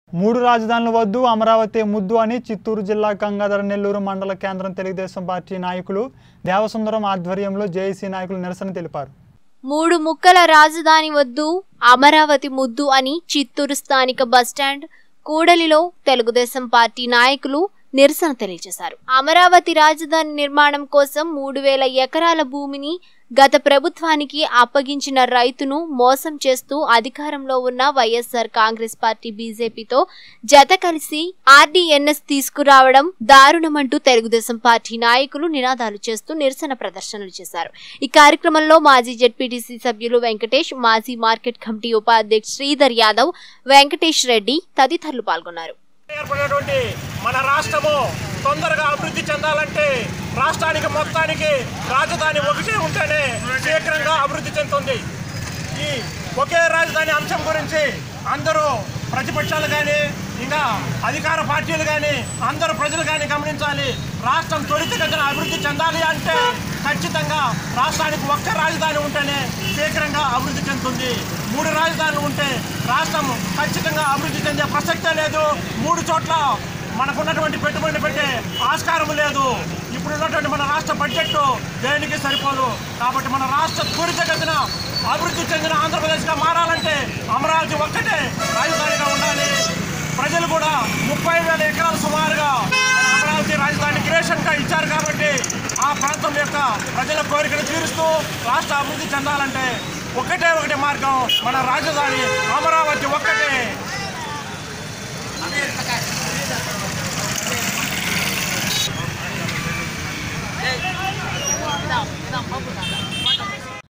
మూడు రాజధానులు వద్దు అమరావతి ముద్దు అని చిత్తూరు జిల్లా గంగాధర నెల్లూరు మండల కేంద్రం తెలుగుదేశం పార్టీ నాయకులు దేవసుందరం ఆధ్వర్యంలో జేఏసీ నాయకులు నిరసన తెలిపారు మూడు ముక్కల రాజధాని వద్దు అమరావతి ముద్దు అని చిత్తూరు స్థానిక బస్టాండ్ కూడలిలో తెలుగుదేశం పార్టీ నాయకులు నిరసన తెలియజేశారు అమరావతి రాజధాని నిర్మాణం కోసం మూడు వేల ఎకరాల భూమిని గత ప్రభుత్వానికి అప్పగించిన రైతును మోసం చేస్తూ అధికారంలో ఉన్న వైఎస్ఆర్ కాంగ్రెస్ పార్టీ బీజేపీతో జత కలిసి ఆర్డీఎన్ఎస్ తీసుకురావడం దారుణమంటూ తెలుగుదేశం పార్టీ నాయకులు నినాదాలు చేస్తూ నిరసన ప్రదర్శనలు చేశారు ఈ కార్యక్రమంలో మాజీ జెడ్పీటీసీ సభ్యులు వెంకటేష్ మాజీ మార్కెట్ కమిటీ ఉపాధ్యక్షుడు శ్రీధర్ యాదవ్ వెంకటేష్ రెడ్డి తదితరులు పాల్గొన్నారు ఏర్పడినటువంటి మన రాష్ట్రము తొందరగా అభివృద్ధి చెందాలంటే రాష్ట్రానికి మొత్తానికి రాజధాని ఒకటే ఉంటేనే శీఘ్రంగా అభివృద్ధి చెందుతుంది ఈ ఒకే రాజధాని అంశం గురించి అందరూ ప్రతిపక్షాలు కానీ ఇంకా అధికార పార్టీలు కానీ అందరూ ప్రజలు కానీ గమనించాలి రాష్ట్రం త్వరితగతిన అభివృద్ధి చెందాలి అంటే ఖచ్చితంగా రాష్ట్రానికి ఒక్క రాజధాని ఉంటేనే శీఘ్రంగా అభివృద్ధి చెందుతుంది మూడు రాజధానులు ఉంటే రాష్ట్రం ఖచ్చితంగా అభివృద్ధి చెందే ప్రసక్తే లేదు మూడు చోట్ల మనకున్నటువంటి పెట్టుబడి పెట్టే ఆస్కారం లేదు ఇప్పుడు ఉన్నటువంటి మన రాష్ట్ర బడ్జెట్ దేనికి సరిపోదు కాబట్టి మన రాష్ట్ర త్వరితగతిన అభివృద్ధి చెందిన ఆంధ్రప్రదేశ్గా మారాలంటే అమరావతి ఒక్కటే రాజధానిగా ఉండాలి ప్రజలు కూడా ముప్పై వేల ఎకరాలు సుమారుగా మన అమరావతి రాజధాని క్రియేషన్గా ఇచ్చారు కాబట్టి ఆ ప్రాంతం యొక్క ప్రజల కోరికను తీరుస్తూ రాష్ట్ర అభివృద్ధి చెందాలంటే ఒకటే ఒకటి మార్గం మన రాజధాని అమరావతి ఒక్కటే